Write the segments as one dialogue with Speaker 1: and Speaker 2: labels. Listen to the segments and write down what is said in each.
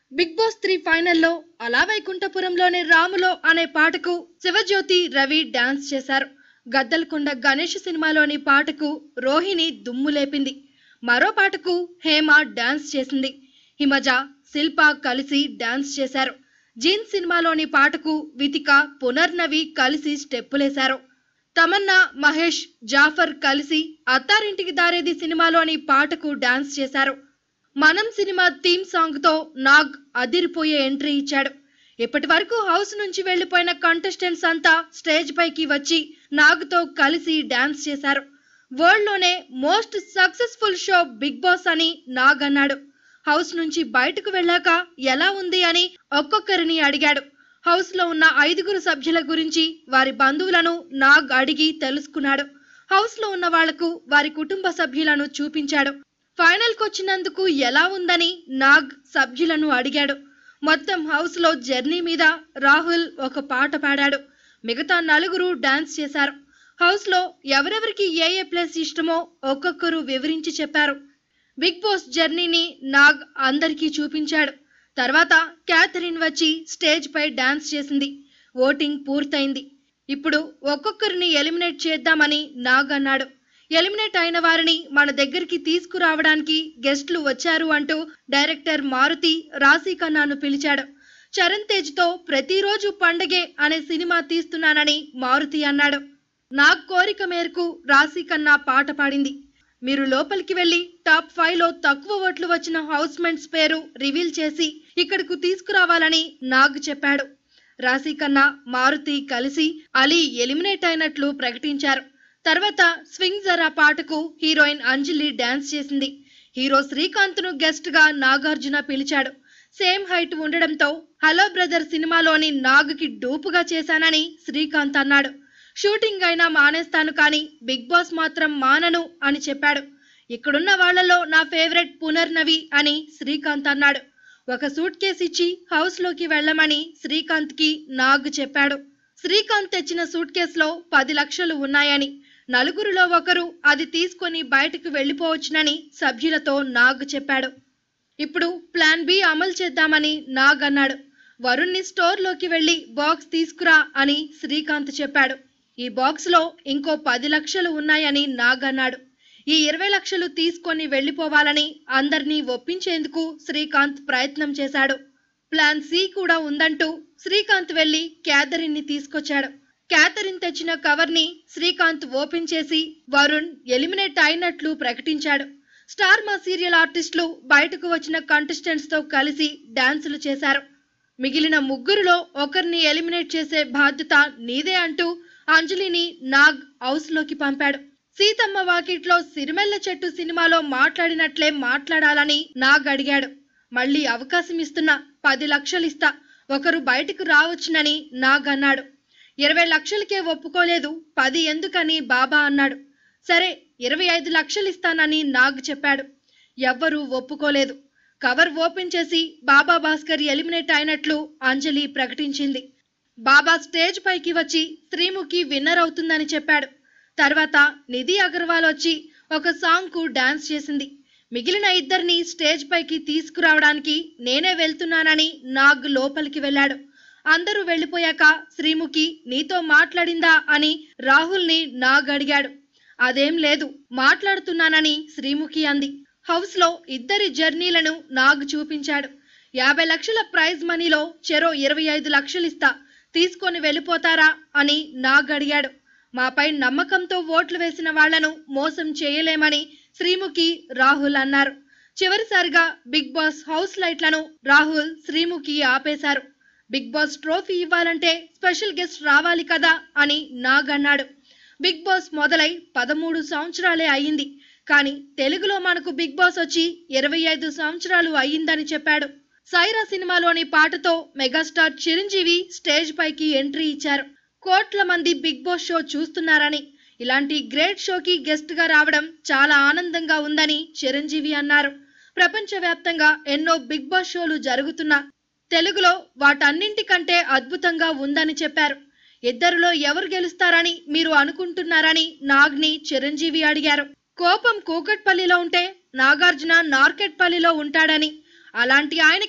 Speaker 1: big boss three ఫైనల్లో అలా వైకుంఠపురంలోని రాములో అనే పాటకు శివజ్యోతి రవి డాన్స్ చేశారు గద్దలకొండ గణేష్ సినిమాలోని పాటకు రోహిణి దుమ్ము లేపింది మరో పాటకు హేమ డాన్స్ చేసింది హిమజ శిల్ప కలిసి డాన్స్ చేశారు జీన్స్ సినిమాలోని పాటకు వితిక పునర్నవి కలిసి స్టెప్పులేశారు తమన్నా మహేష్ జాఫర్ కలిసి అత్తారింటికి దారేది సినిమాలోని పాటకు డాన్స్ చేశారు మనం సినిమా థీమ్ సాంగ్ తో నాగ్ అదిరిపోయే ఎంట్రీ ఇచ్చాడు ఇప్పటి వరకు హౌస్ నుంచి వెళ్లిపోయిన కంటెస్టెంట్స్ అంతా స్టేజ్ పైకి వచ్చి నాగ్తో కలిసి డాన్స్ చేశారు వరల్డ్ లోనే most successful show big boss అని నాగ్ అన్నాడు హౌస్ నుంచి బయటకు వెళ్ళాక ఎలా ఉంది అని ఒక్కొక్కరిని అడిగాడు హౌస్ లో ఉన్న ఐదుగురు సభ్యుల గురించి వారి బంధువులను నాగ్ అడిగి తెలుసుకున్నాడు హౌస్ లో ఉన్న వాళ్లకు వారి కుటుంబ సభ్యులను చూపించాడు ఫైనల్ వచ్చినందుకు ఎలా ఉందని నాగ్ సభ్యులను అడిగాడు మొత్తం హౌస్ లో జర్నీ మీద రాహుల్ ఒక పాట పాడాడు మిగతా నలుగురు డాన్స్ చేశారు హౌస్ లో ఎవరెవరికి ఏ ఏ ప్లేస్ ఇష్టమో ఒక్కొక్కరు వివరించి చెప్పారు బిగ్ బాస్ జర్నీని నాగ్ అందరికీ చూపించాడు తర్వాత క్యాథరిన్ వచ్చి స్టేజ్ పై డాన్స్ చేసింది ఓటింగ్ పూర్తయింది ఇప్పుడు ఒక్కొక్కరిని ఎలిమినేట్ చేద్దామని నాగ్ అన్నాడు ఎలిమినేట్ అయిన వారిని మన దగ్గరికి తీసుకురావడానికి గెస్ట్లు వచ్చారు అంటూ డైరెక్టర్ మారుతి రాశీ ఖన్నాను పిలిచాడు చరణ్ తేజ్ తో ప్రతిరోజు పండగే అనే సినిమా తీస్తున్నానని మారుతి అన్నాడు నాగ్ కోరిక మేరకు రాశీ ఖన్నా పాట పాడింది మీరు లోపలికి వెళ్లి టాప్ ఫైవ్ లో తక్కువ ఓట్లు వచ్చిన హౌస్ మెంట్స్ పేరు రివీల్ చేసి ఇక్కడకు తీసుకురావాలని నాగ్ చెప్పాడు రాశీ ఖన్నా మారుతి కలిసి అలీ ఎలిమినేట్ అయినట్లు ప్రకటించారు తర్వాత స్వింగ్ జరా పాటకు హీరోయిన్ అంజలి డాన్స్ చేసింది హీరో శ్రీకాంత్ ను గెస్ట్ గా నాగార్జున పిలిచాడు సేమ్ హైట్ ఉండడంతో హలో బ్రదర్ సినిమాలోని నాగ్కి డూపుగా చేశానని శ్రీకాంత్ అన్నాడు షూటింగ్ అయినా మానేస్తాను కానీ బిగ్ బాస్ మాత్రం మానను అని చెప్పాడు ఇక్కడున్న వాళ్ళలో నా ఫేవరెట్ పునర్నవి అని శ్రీకాంత్ అన్నాడు ఒక సూట్ కేసు ఇచ్చి హౌస్ లోకి వెళ్ళమని శ్రీకాంత్ కి నాగ్ చెప్పాడు శ్రీకాంత్ తెచ్చిన సూట్ కేసులో పది లక్షలు ఉన్నాయని నలుగురిలో ఒకరు అది తీసుకొని బయటకు వెళ్ళిపోవచ్చునని సభ్యులతో నాగ్ చెప్పాడు ఇప్పుడు ప్లాన్ బి అమలు చేద్దామని నాగ్ అన్నాడు వరుణ్ణి స్టోర్లోకి వెళ్లి బాక్స్ తీసుకురా అని శ్రీకాంత్ చెప్పాడు ఈ బాక్స్ లో ఇంకో పది లక్షలు ఉన్నాయని నాగ్ అన్నాడు ఈ ఇరవై లక్షలు తీసుకొని వెళ్లిపోవాలని అందర్నీ ఒప్పించేందుకు శ్రీకాంత్ ప్రయత్నం చేశాడు ప్లాన్ సి కూడా ఉందంటూ శ్రీకాంత్ వెళ్లి క్యాథరిన్ ని తీసుకొచ్చాడు క్యాథరిన్ తెచ్చిన కవర్ ని శ్రీకాంత్ ఓపెన్ చేసి వరుణ్ ఎలిమినేట్ అయినట్లు ప్రకటించాడు స్టార్ మా సీరియల్ ఆర్టిస్టులు బయటకు వచ్చిన కంటెస్టెంట్స్ తో కలిసి డాన్సులు చేశారు మిగిలిన ముగ్గురులో ఒకరిని ఎలిమినేట్ చేసే బాధ్యత నీదే అంటూ అంజలిని నాగ్ హౌస్ లోకి పంపాడు సీతమ్మ వాకిట్లో సిరిమెల్ల చెట్టు సినిమాలో మాట్లాడినట్లే మాట్లాడాలని నాగ్ అడిగాడు మళ్ళీ అవకాశం ఇస్తున్నా పది లక్షలు ఇస్తా ఒకరు బయటకు రావచ్చునని నాగ్ అన్నాడు ఇరవై లక్షలకే ఒప్పుకోలేదు పది ఎందుకని బాబా అన్నాడు సరే ఇరవై ఐదు లక్షలు ఇస్తానని నాగ్ చెప్పాడు ఎవ్వరూ ఒప్పుకోలేదు కవర్ ఓపెన్ చేసి బాబా భాస్కర్ ఎలిమినేట్ అయినట్లు అంజలి ప్రకటించింది బాబా స్టేజ్ పైకి వచ్చి శ్రీముఖి విన్నర్ అవుతుందని చెప్పాడు తర్వాత నిధి అగర్వాల్ వచ్చి ఒక సాంగ్ కు డాన్స్ చేసింది మిగిలిన ఇద్దరిని స్టేజ్ పైకి తీసుకురావడానికి నేనే వెళ్తున్నానని నాగ్ లోపలికి వెళ్ళాడు అందరూ వెళ్ళిపోయాక శ్రీముఖి నీతో మాట్లాడిందా అని రాహుల్ని నాగ్ అడిగాడు అదేం లేదు మాట్లాడుతున్నానని శ్రీముఖి అంది హౌస్ లో ఇద్దరి జర్నీలను నాగ్ చూపించాడు యాభై లక్షల ప్రైజ్ మనీలో చెరో ఇరవై ఐదు లక్షలిస్తా తీసుకొని వెళ్ళిపోతారా అని నాగ్ అడిగాడు మాపై నమ్మకంతో ఓట్లు వేసిన వాళ్లను మోసం చేయలేమని శ్రీముఖి రాహుల్ అన్నారు చివరిసారిగా బిగ్ బాస్ హౌస్ లైట్లను రాహుల్ శ్రీముఖి ఆపేశారు బిగ్ బాస్ ట్రోఫీ ఇవ్వాలంటే స్పెషల్ గెస్ట్ రావాలి కదా అని నాగ్ అన్నాడు బిగ్ బాస్ మొదలై పదమూడు సంవత్సరాలే అయ్యింది కానీ తెలుగులో మనకు బిగ్ బాస్ వచ్చి ఇరవై ఐదు సంవత్సరాలు అయ్యిందని చెప్పాడు సైరా సినిమాలోని పాటతో మెగాస్టార్ చిరంజీవి స్టేజ్ పైకి ఎంట్రీ ఇచ్చారు కోట్ల మంది బిగ్ బాస్ షో చూస్తున్నారని ఇలాంటి గ్రేట్ షోకి గెస్ట్ గా రావడం చాలా ఆనందంగా ఉందని చిరంజీవి అన్నారు ప్రపంచవ్యాప్తంగా ఎన్నో బిగ్ బాస్ షోలు జరుగుతున్నా తెలుగులో వాటన్నింటికంటే అద్భుతంగా ఉందని చెప్పారు ఇద్దరిలో ఎవరు గెలుస్తారని మీరు అనుకుంటున్నారని నాగ్ని చిరంజీవి అడిగారు కోపం కూకట్పల్లిలో ఉంటే నాగార్జున నార్కెట్పల్లిలో ఉంటాడని అలాంటి ఆయనకే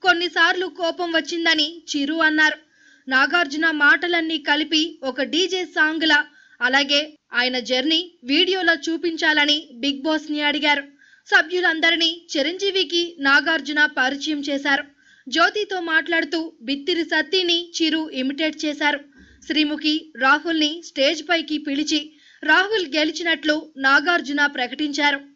Speaker 1: కొన్నిసార్లు కోపం వచ్చిందని చిరు అన్నారు నాగార్జున మాటలన్నీ కలిపి ఒక డీజే సాంగ్లా అలాగే ఆయన జర్నీ వీడియోలో చూపించాలని బిగ్ బాస్ ని అడిగారు సభ్యులందరినీ చిరంజీవికి నాగార్జున పరిచయం చేశారు జ్యోతితో మాట్లాడుతూ బిత్తిరి సత్తిని చిరు ఇమిటేట్ చేశారు శ్రీముఖి రాహుల్ని స్టేజ్ పైకి పిలిచి రాహుల్ గెలిచినట్లు నాగార్జున ప్రకటించారు